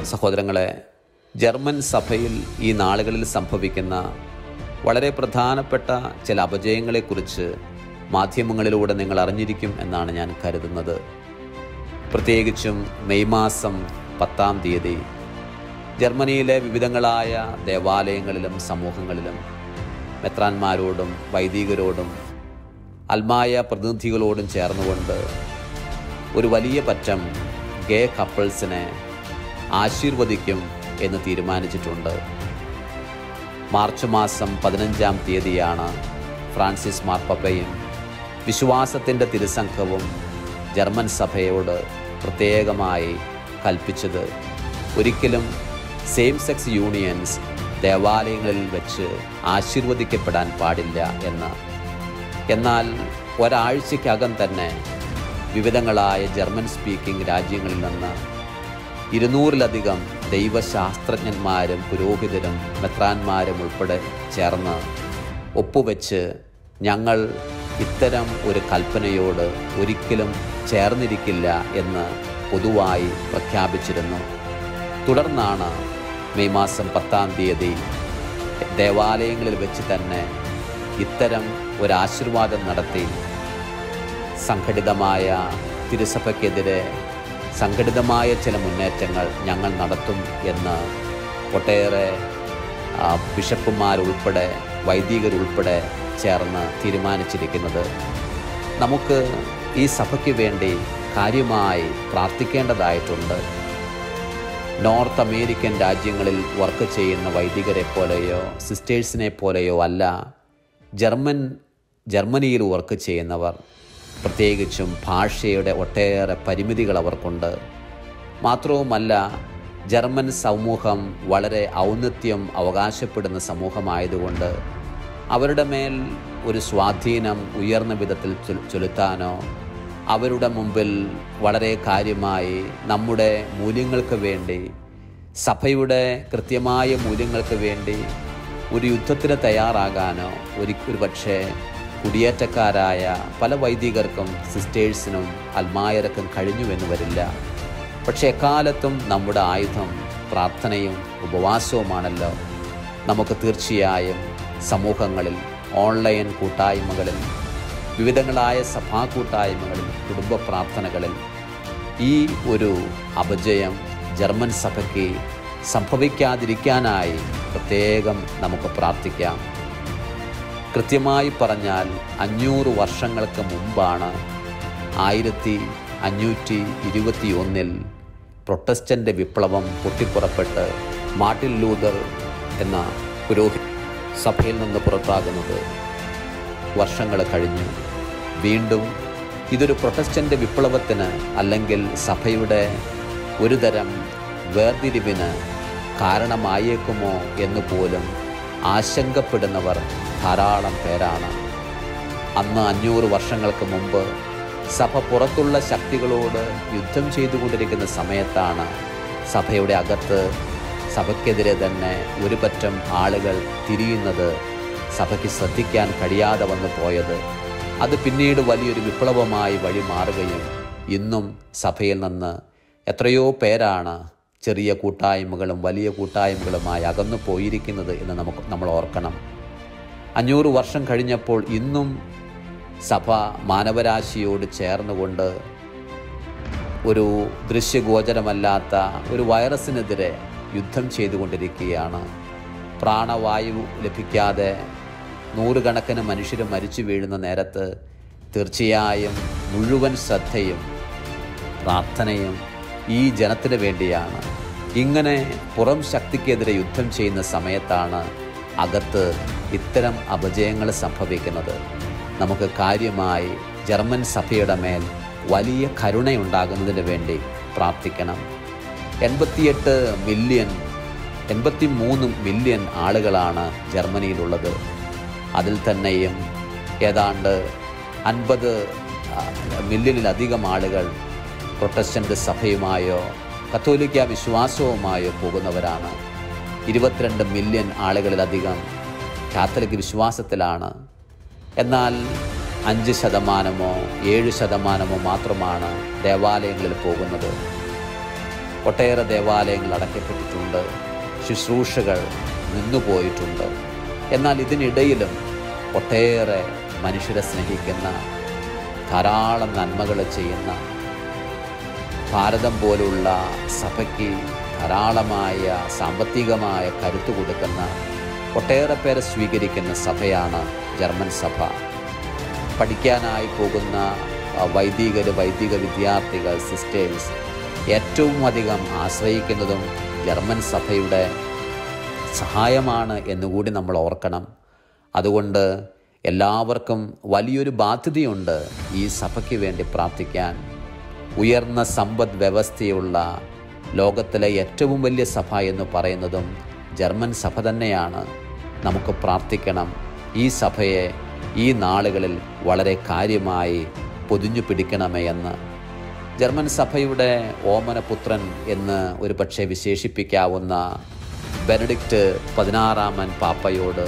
സഹോദരങ്ങളെ ജർമ്മൻ സഭയിൽ ഈ നാളുകളിൽ സംഭവിക്കുന്ന വളരെ പ്രധാനപ്പെട്ട ചില അപജയങ്ങളെക്കുറിച്ച് മാധ്യമങ്ങളിലൂടെ നിങ്ങൾ അറിഞ്ഞിരിക്കും എന്നാണ് ഞാൻ കരുതുന്നത് പ്രത്യേകിച്ചും മെയ് മാസം പത്താം തീയതി ജർമ്മനിയിലെ വിവിധങ്ങളായ ദേവാലയങ്ങളിലും സമൂഹങ്ങളിലും മെത്രാന്മാരോടും വൈദികരോടും അൽമായ പ്രതിനിധികളോടും ചേർന്നുകൊണ്ട് ഒരു വലിയ പറ്റം ഗേ കപ്പിൾസിനെ ആശീർവദിക്കും എന്ന് തീരുമാനിച്ചിട്ടുണ്ട് മാർച്ച് മാസം പതിനഞ്ചാം തീയതിയാണ് ഫ്രാൻസിസ് മാർപ്പപ്പയും വിശ്വാസത്തിൻ്റെ തിരുസംഘവും ജർമ്മൻ സഭയോട് പ്രത്യേകമായി കൽപ്പിച്ചത് ഒരിക്കലും സെയിം സെക്സ് യൂണിയൻസ് ദേവാലയങ്ങളിൽ വെച്ച് ആശീർവദിക്കപ്പെടാൻ പാടില്ല എന്ന് എന്നാൽ ഒരാഴ്ചയ്ക്കകം തന്നെ വിവിധങ്ങളായ ജർമ്മൻ സ്പീക്കിംഗ് രാജ്യങ്ങളിൽ നിന്ന് ഇരുന്നൂറിലധികം ദൈവശാസ്ത്രജ്ഞന്മാരും പുരോഹിതരും മെത്രാന്മാരും ഉൾപ്പെടെ ചേർന്ന് ഒപ്പുവെച്ച് ഞങ്ങൾ ഇത്തരം ഒരു കൽപ്പനയോട് ഒരിക്കലും ചേർന്നിരിക്കില്ല എന്ന് പൊതുവായി പ്രഖ്യാപിച്ചിരുന്നു തുടർന്നാണ് മെയ് മാസം പത്താം തീയതി ദേവാലയങ്ങളിൽ വെച്ച് തന്നെ ഇത്തരം ഒരു ആശീർവാദം നടത്തി സംഘടിതമായ തിരുസഭയ്ക്കെതിരെ സംഘടിതമായ ചില മുന്നേറ്റങ്ങൾ ഞങ്ങൾ നടത്തും എന്ന് ഒട്ടേറെ ആ, ബിഷപ്പുമാരുൾപ്പെടെ വൈദികരുൾപ്പെടെ ചേർന്ന് തീരുമാനിച്ചിരിക്കുന്നത് നമുക്ക് ഈ സഭയ്ക്ക് വേണ്ടി കാര്യമായി പ്രാർത്ഥിക്കേണ്ടതായിട്ടുണ്ട് നോർത്ത് അമേരിക്കൻ രാജ്യങ്ങളിൽ വർക്ക് ചെയ്യുന്ന വൈദികരെ പോലെയോ സിസ്റ്റേഴ്സിനെ പോലെയോ അല്ല ജർമ്മൻ ജർമ്മനിയിൽ വർക്ക് ചെയ്യുന്നവർ പ്രത്യേകിച്ചും ഭാഷയുടെ ഒട്ടേറെ പരിമിതികൾ അവർക്കുണ്ട് മാത്രവുമല്ല ജർമ്മൻ സമൂഹം വളരെ ഔന്നത്യം അവകാശപ്പെടുന്ന സമൂഹമായതുകൊണ്ട് അവരുടെ മേൽ ഒരു സ്വാധീനം ഉയർന്ന വിധത്തിൽ ചൊ- ചെലുത്താനോ അവരുടെ മുമ്പിൽ വളരെ കാര്യമായി നമ്മുടെ മൂല്യങ്ങൾക്ക് വേണ്ടി സഭയുടെ കൃത്യമായ മൂല്യങ്ങൾക്ക് വേണ്ടി ഒരു യുദ്ധത്തിന് തയ്യാറാകാനോ ഒരു ഒരു പക്ഷേ കുടിയേറ്റക്കാരായ പല വൈദികർക്കും സിസ്റ്റേഴ്സിനും അൽമായർക്കും കഴിഞ്ഞുവെന്ന് വരില്ല പക്ഷേ എക്കാലത്തും നമ്മുടെ ആയുധം പ്രാർത്ഥനയും ഉപവാസവുമാണല്ലോ നമുക്ക് തീർച്ചയായും സമൂഹങ്ങളിൽ ഓൺലൈൻ കൂട്ടായ്മകളിൽ വിവിധങ്ങളായ സഭാ കൂട്ടായ്മകളിൽ കുടുംബ പ്രാർത്ഥനകളിൽ ഈ ഒരു അപജയം ജർമ്മൻ സഭയ്ക്ക് സംഭവിക്കാതിരിക്കാനായി പ്രത്യേകം നമുക്ക് പ്രാർത്ഥിക്കാം കൃത്യമായി പറഞ്ഞാൽ അഞ്ഞൂറ് വർഷങ്ങൾക്ക് മുമ്പാണ് ആയിരത്തി അഞ്ഞൂറ്റി ഇരുപത്തി ഒന്നിൽ പ്രൊട്ടസ്റ്റൻ്റ് വിപ്ലവം പൊട്ടിപ്പുറപ്പെട്ട് മാർട്ടിൻ ലൂതർ എന്ന പുരോഹിത സഭയിൽ നിന്ന് പുറത്താകുന്നത് വർഷങ്ങൾ കഴിഞ്ഞു വീണ്ടും ഇതൊരു പ്രൊട്ടസ്റ്റൻ്റ് വിപ്ലവത്തിന് അല്ലെങ്കിൽ സഭയുടെ ഒരു തരം വേർതിരിവിന് കാരണമായേക്കുമോ എന്ന് പോലും ആശങ്കപ്പെടുന്നവർ ധാരാളം പേരാണ് അന്ന് അഞ്ഞൂറ് വർഷങ്ങൾക്ക് മുമ്പ് സഭ പുറത്തുള്ള ശക്തികളോട് യുദ്ധം ചെയ്തുകൊണ്ടിരിക്കുന്ന സമയത്താണ് സഭയുടെ അകത്ത് സഭയ്ക്കെതിരെ തന്നെ ഒരു പറ്റം ആളുകൾ തിരിയുന്നത് സഭയ്ക്ക് ശ്രദ്ധിക്കാൻ കഴിയാതെ വന്നു പോയത് അത് പിന്നീട് വലിയൊരു വിപ്ലവമായി വഴി മാറുകയും ഇന്നും സഭയിൽ നിന്ന് എത്രയോ പേരാണ് ചെറിയ കൂട്ടായ്മകളും വലിയ കൂട്ടായ്മകളുമായി അകന്നു പോയിരിക്കുന്നത് എന്ന് നമുക്ക് നമ്മൾ ഓർക്കണം അഞ്ഞൂറ് വർഷം കഴിഞ്ഞപ്പോൾ ഇന്നും സഭ മാനവരാശിയോട് ചേർന്നുകൊണ്ട് ഒരു ദൃശ്യഗോചരമല്ലാത്ത ഒരു വൈറസിനെതിരെ യുദ്ധം ചെയ്തുകൊണ്ടിരിക്കുകയാണ് പ്രാണവായു ലഭിക്കാതെ നൂറുകണക്കിന് മനുഷ്യർ മരിച്ചു വീഴുന്ന നേരത്ത് തീർച്ചയായും മുഴുവൻ ശ്രദ്ധയും പ്രാർത്ഥനയും ഈ ജനത്തിന് വേണ്ടിയാണ് ഇങ്ങനെ പുറം ശക്തിക്കെതിരെ യുദ്ധം ചെയ്യുന്ന സമയത്താണ് അകത്ത് ഇത്തരം അപജയങ്ങൾ സംഭവിക്കുന്നത് നമുക്ക് കാര്യമായി ജർമ്മൻ സഭയുടെ മേൽ വലിയ കരുണയുണ്ടാകുന്നതിന് വേണ്ടി പ്രാർത്ഥിക്കണം എൺപത്തിയെട്ട് മില്യൺ എൺപത്തി മൂന്ന് മില്യൺ ആളുകളാണ് ജർമ്മനിയിലുള്ളത് അതിൽ തന്നെയും ഏതാണ്ട് അൻപത് മില്യണിലധികം ആളുകൾ പ്രൊട്ടസ്റ്റൻ്റ് സഭയുമായോ കത്തോലിക്ക വിശ്വാസവുമായോ പോകുന്നവരാണ് ഇരുപത്തിരണ്ട് മില്യൺ ആളുകളിലധികം കാത്തലിക് വിശ്വാസത്തിലാണ് എന്നാൽ അഞ്ച് ശതമാനമോ ഏഴ് ശതമാനമോ മാത്രമാണ് ദേവാലയങ്ങളിൽ പോകുന്നത് ഒട്ടേറെ ദേവാലയങ്ങൾ അടയ്ക്കപ്പെട്ടിട്ടുണ്ട് ശുശ്രൂഷകൾ നിന്നുപോയിട്ടുണ്ട് എന്നാൽ ഇതിനിടയിലും ഒട്ടേറെ മനുഷ്യരെ സ്നേഹിക്കുന്ന ധാരാളം നന്മകൾ ചെയ്യുന്ന ഭാരതം പോലുള്ള സഭയ്ക്ക് ധാരാളമായ സാമ്പത്തികമായ കരുത്ത് കൊടുക്കുന്ന ഒട്ടേറെ പേരെ സ്വീകരിക്കുന്ന സഭയാണ് ജർമ്മൻ സഭ പഠിക്കാനായി പോകുന്ന ആ, വൈദികർ വൈദിക വിദ്യാർത്ഥികൾ സിസ്റ്റേഴ്സ് ഏറ്റവും അധികം ആശ്രയിക്കുന്നതും ജർമ്മൻ സഭയുടെ സഹായമാണ് എന്നുകൂടി നമ്മൾ ഓർക്കണം അതുകൊണ്ട് എല്ലാവർക്കും വലിയൊരു ബാധ്യതയുണ്ട് ഈ സഭയ്ക്ക് വേണ്ടി പ്രാർത്ഥിക്കാൻ ഉയർന്ന സമ്പദ് വ്യവസ്ഥയുള്ള ലോകത്തിലെ ഏറ്റവും വലിയ സഭ എന്ന് പറയുന്നതും ജർമ്മൻ സഭ തന്നെയാണ് നമുക്ക് പ്രാർത്ഥിക്കണം ഈ സഭയെ ഈ നാളുകളിൽ വളരെ കാര്യമായി പൊതിഞ്ഞു പിടിക്കണമേ എന്ന് ജർമ്മൻ സഭയുടെ ഓമനപുത്രൻ എന്ന് ഒരു പക്ഷേ വിശേഷിപ്പിക്കാവുന്ന ബെനഡിക്റ്റ് പതിനാറാമൻ പാപ്പയോട്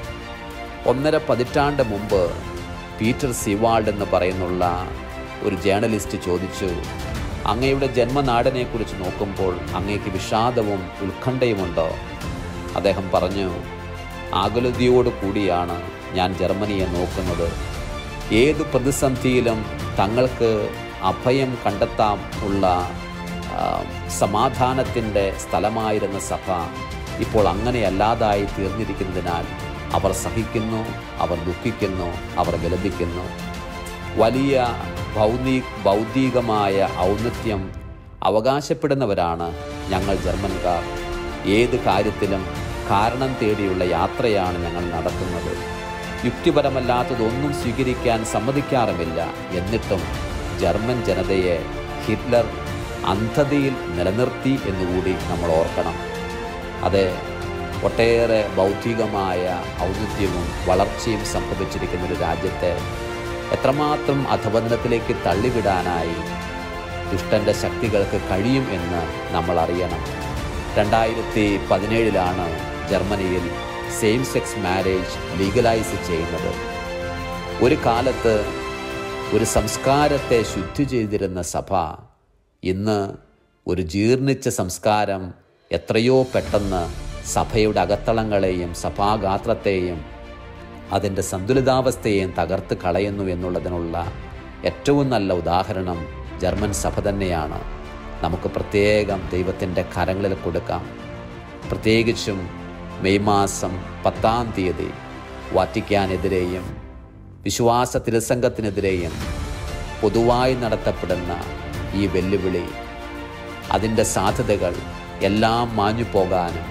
ഒന്നര പതിറ്റാണ്ട് മുമ്പ് പീറ്റർ സിവാൾഡ് എന്ന് പറയുന്നുള്ള ഒരു ജേർണലിസ്റ്റ് ചോദിച്ചു അങ്ങയുടെ ജന്മനാടിനെക്കുറിച്ച് നോക്കുമ്പോൾ അങ്ങേക്ക് വിഷാദവും ഉത്കണ്ഠയുമുണ്ടോ അദ്ദേഹം പറഞ്ഞു ആകുലതയോടു കൂടിയാണ് ഞാൻ ജർമ്മനിയെ നോക്കുന്നത് ഏത് പ്രതിസന്ധിയിലും തങ്ങൾക്ക് അഭയം കണ്ടെത്താം ഉള്ള ആ, സമാധാനത്തിൻ്റെ സ്ഥലമായിരുന്ന സഭ ഇപ്പോൾ അങ്ങനെയല്ലാതായി തീർന്നിരിക്കുന്നതിനാൽ അവർ സഹിക്കുന്നു അവർ ദുഃഖിക്കുന്നു അവർ വിലപിക്കുന്നു വലിയ ഭൗതി ഭൗതികമായ ഔന്നത്യം അവകാശപ്പെടുന്നവരാണ് ഞങ്ങൾ ജർമ്മൻകാർ ഏത് കാര്യത്തിലും കാരണം തേടിയുള്ള യാത്രയാണ് ഞങ്ങൾ നടത്തുന്നത് യുക്തിപരമല്ലാത്തതൊന്നും സ്വീകരിക്കാൻ സമ്മതിക്കാറുമില്ല എന്നിട്ടും ജർമ്മൻ ജനതയെ ഹിറ്റ്ലർ അന്ധതയിൽ നിലനിർത്തി എന്നുകൂടി നമ്മൾ ഓർക്കണം അതെ ഒട്ടേറെ ബൗദ്ധികമായ ഔന്നത്യവും വളർച്ചയും സംഭവിച്ചിരിക്കുന്ന ഒരു രാജ്യത്തെ എത്രമാത്രം അധപതനത്തിലേക്ക് തള്ളിവിടാനായി ദുഷ്ടൻ്റെ ശക്തികൾക്ക് കഴിയും എന്ന് നമ്മൾ അറിയണം രണ്ടായിരത്തി പതിനേഴിലാണ് ജർമ്മനിയിൽ സെയിം സെക്സ് മാരേജ് ലീഗലൈസ് ചെയ്യുന്നത് ഒരു കാലത്ത് ഒരു സംസ്കാരത്തെ ശുദ്ധി ചെയ്തിരുന്ന സഭ ഇന്ന് ഒരു ജീർണിച്ച സംസ്കാരം എത്രയോ പെട്ടെന്ന് സഭയുടെ അകത്തളങ്ങളെയും സഭാഗാത്രത്തെയും അതിൻ്റെ സന്തുലിതാവസ്ഥയെയും തകർത്ത് കളയുന്നു എന്നുള്ളതിനുള്ള ഏറ്റവും നല്ല ഉദാഹരണം ജർമ്മൻ സഭ തന്നെയാണ് നമുക്ക് പ്രത്യേകം ദൈവത്തിൻ്റെ കരങ്ങളിൽ കൊടുക്കാം പ്രത്യേകിച്ചും മെയ് മാസം പത്താം തീയതി വാറ്റിക്കാനെതിരെയും വിശ്വാസ തിരസംഗത്തിനെതിരെയും പൊതുവായി നടത്തപ്പെടുന്ന ഈ വെല്ലുവിളി അതിൻ്റെ സാധ്യതകൾ എല്ലാം മാഞ്ഞു പോകാനും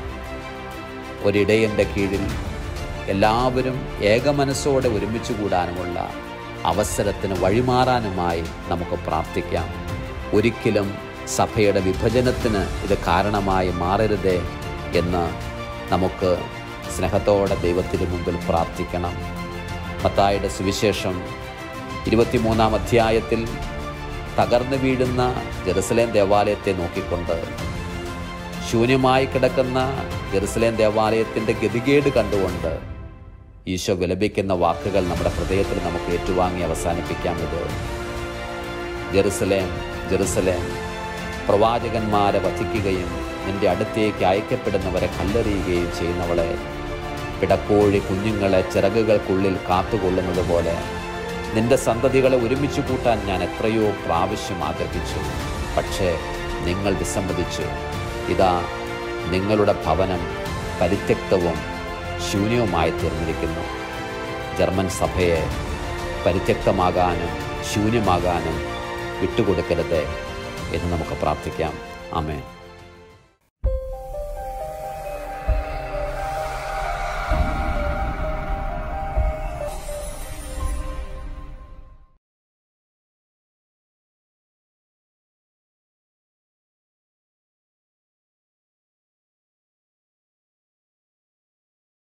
ഒരിടയൻ്റെ കീഴിൽ എല്ലാവരും ഏകമനസ്സോടെ ഒരുമിച്ച് കൂടാനുമുള്ള അവസരത്തിന് വഴിമാറാനുമായി നമുക്ക് പ്രാർത്ഥിക്കാം ഒരിക്കലും സഭയുടെ വിഭജനത്തിന് ഇത് കാരണമായി മാറരുതേ എന്ന് നമുക്ക് സ്നേഹത്തോടെ ദൈവത്തിന് മുമ്പിൽ പ്രാർത്ഥിക്കണം മത്തായുടെ സുവിശേഷം ഇരുപത്തിമൂന്നാം അധ്യായത്തിൽ തകർന്നു വീഴുന്ന ജെറുസലേം ദേവാലയത്തെ നോക്കിക്കൊണ്ട് ശൂന്യമായി കിടക്കുന്ന ജെറുസലേം ദേവാലയത്തിൻ്റെ ഗതികേട് കണ്ടുകൊണ്ട് ഈശോ വിലപിക്കുന്ന വാക്കുകൾ നമ്മുടെ ഹൃദയത്തിൽ നമുക്ക് ഏറ്റുവാങ്ങി അവസാനിപ്പിക്കാം ഇത് ജെറുസലേം ജെറുസലേം പ്രവാചകന്മാരെ വധിക്കുകയും നിന്റെ അടുത്തേക്ക് അയക്കപ്പെടുന്നവരെ കല്ലെറിയുകയും ചെയ്യുന്നവളെ പിടക്കോഴി കുഞ്ഞുങ്ങളെ ചിറകുകൾക്കുള്ളിൽ കാത്തുകൊള്ളുന്നത് പോലെ നിന്റെ സന്തതികളെ ഒരുമിച്ച് കൂട്ടാൻ ഞാൻ എത്രയോ പ്രാവശ്യം ആഗ്രഹിച്ചു പക്ഷേ നിങ്ങൾ വിസമ്മതിച്ചു ഇതാ നിങ്ങളുടെ ഭവനം പരിത്യക്തവും ശൂന്യവുമായി തീർന്നിരിക്കുന്നു ജർമ്മൻ സഭയെ പരിത്യക്തമാകാനും ശൂന്യമാകാനും വിട്ടുകൊടുക്കരുത് എന്ന് നമുക്ക് പ്രാർത്ഥിക്കാം ആമേൻ